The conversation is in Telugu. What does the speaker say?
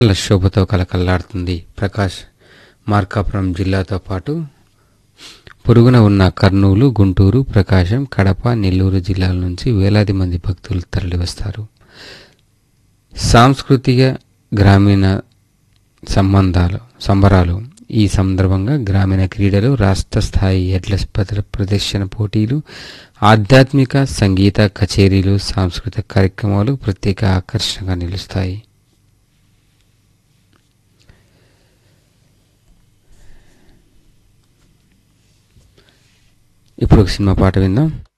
శోభతో కలకల్లాడుతుంది ప్రకాష్ మార్కాపురం జిల్లాతో పాటు పొరుగున ఉన్న కర్నూలు గుంటూరు ప్రకాశం కడప నెల్లూరు జిల్లాల నుంచి వేలాది మంది భక్తులు తరలివస్తారు సాంస్కృతిక గ్రామీణ సంబంధాలు సంబరాలు ఈ సందర్భంగా గ్రామీణ క్రీడలు రాష్ట్ర స్థాయి ఎడ్ల స్పద- ప్రదర్శన పోటీలు ఆధ్యాత్మిక సంగీత కచేరీలు సాంస్కృతిక కార్యక్రమాలు ప్రత్యేక ఆకర్షణగా నిలుస్తాయి ఇప్పుడు ఒక సినిమా పాట విందాం